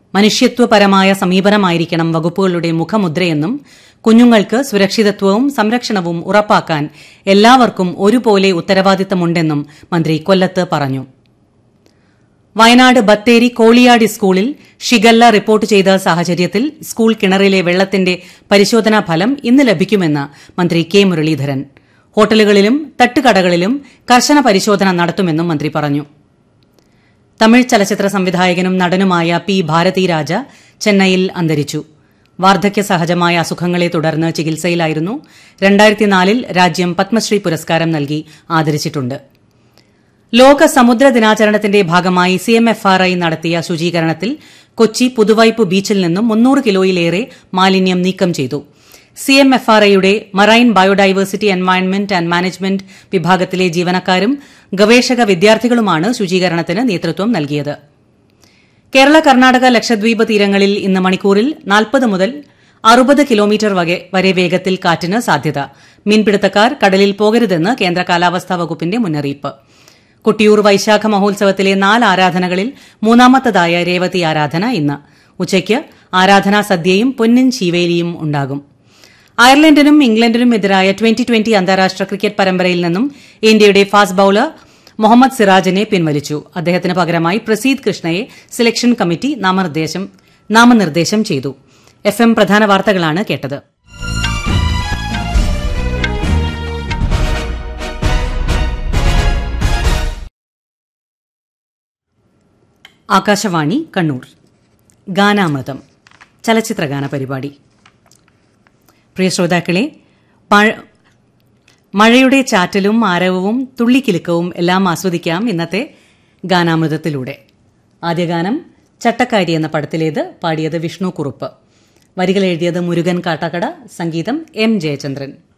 മനുഷ്യത്വപരമായ സമീപനമായിരിക്കണം വകുപ്പുകളുടെ മുഖമുദ്രയെന്നും കുഞ്ഞുങ്ങൾക്ക് സുരക്ഷിതത്വവും സംരക്ഷണവും ഉറപ്പാക്കാൻ എല്ലാവർക്കും ഒരുപോലെ ഉത്തരവാദിത്തമുണ്ടെന്നും മന്ത്രി കൊല്ലത്ത് പറഞ്ഞു വയനാട് ബത്തേരി കോളിയാടി സ്കൂളിൽ ഷിഗല്ല റിപ്പോർട്ട് ചെയ്ത സാഹചര്യത്തിൽ സ്കൂൾ കിണറിലെ വെള്ളത്തിന്റെ പരിശോധനാ ഫലം ഇന്ന് ലഭിക്കുമെന്ന് മന്ത്രി കെ മുരളീധരൻ ഹോട്ടലുകളിലും തട്ടുകടകളിലും കർശന പരിശോധന നടത്തുമെന്നും മന്ത്രി പറഞ്ഞു തമിഴ് ചലച്ചിത്ര സംവിധായകനും നടനുമായ പി ഭാരതീരാജ ചെന്നൈയിൽ അന്തരിച്ചു വാർദ്ധക്യ സഹജമായ അസുഖങ്ങളെ തുടർന്ന് ചികിത്സയിലായിരുന്നു രണ്ടായിരത്തിനാലിൽ രാജ്യം പത്മശ്രീ പുരസ്കാരം നൽകി ആദരിച്ചിട്ടുണ്ട് ലോക സമുദ്ര ദിനാചരണത്തിന്റെ ഭാഗമായി സിഎംഎഫ്ആർഐ നടത്തിയ ശുചീകരണത്തിൽ കൊച്ചി പുതുവൈപ്പ് ബീച്ചിൽ നിന്നും മുന്നൂറ് കിലോയിലേറെ മാലിന്യം നീക്കം ചെയ്തു സിഎംഎഫ്ആർഐയുടെ marine biodiversity environment and management വിഭാഗത്തിലെ ജീവനക്കാരും ഗവേഷക വിദ്യാർത്ഥികളുമാണ് ശുചീകരണത്തിന് നേതൃത്വം നൽകിയത് കേരള കർണാടക ലക്ഷദ്വീപ് തീരങ്ങളിൽ ഇന്ന് മണിക്കൂറിൽ നാൽപ്പത് മുതൽ അറുപത് കിലോമീറ്റർ വരെ വേഗത്തിൽ കാറ്റിന് സാധ്യത മീൻപിടുത്തക്കാർ കടലിൽ പോകരുതെന്ന് കേന്ദ്ര കാലാവസ്ഥാ വകുപ്പിന്റെ മുന്നറിയിപ്പ് കുട്ടിയൂർ വൈശാഖ മഹോത്സവത്തിലെ നാല് ആരാധനകളിൽ മൂന്നാമത്തതായ രേവതി ആരാധന ഇന്ന് ഉച്ചയ്ക്ക് ആരാധനാ സദ്യയും പൊന്നിൻ ശീവേലിയും ഉണ്ടാകും അയർലൻഡിനും ഇംഗ്ലണ്ടിനും എതിരായ ട്വന്റി ട്വന്റി അന്താരാഷ്ട്ര ക്രിക്കറ്റ് പരമ്പരയിൽ നിന്നും ഇന്ത്യയുടെ ഫാസ്റ്റ് ബൌളർ മുഹമ്മദ് സിറാജിനെ പിൻവലിച്ചു അദ്ദേഹത്തിന് പകരമായി പ്രസീദ് കൃഷ്ണയെ സെലക്ഷൻ കമ്മിറ്റി നാമനിർദ്ദേശം ചെയ്തു എഫ് എം പ്രധാന വാർത്തകളാണ് കേട്ടത് ആകാശവാണി കണ്ണൂർ ഗാനാമൃതം ചലച്ചിത്രഗാന പരിപാടി പ്രിയ ശ്രോതാക്കളെ മഴയുടെ ചാറ്റലും ആരവവും തുള്ളിക്കിലുക്കവും എല്ലാം ആസ്വദിക്കാം ഇന്നത്തെ ഗാനാമൃതത്തിലൂടെ ആദ്യ ഗാനം ചട്ടക്കാരി എന്ന പടത്തിലേത് പാടിയത് വിഷ്ണു കുറുപ്പ് വരികൾ എഴുതിയത് മുരുകൻ കാട്ടാക്കട സംഗീതം എം ജയചന്ദ്രൻ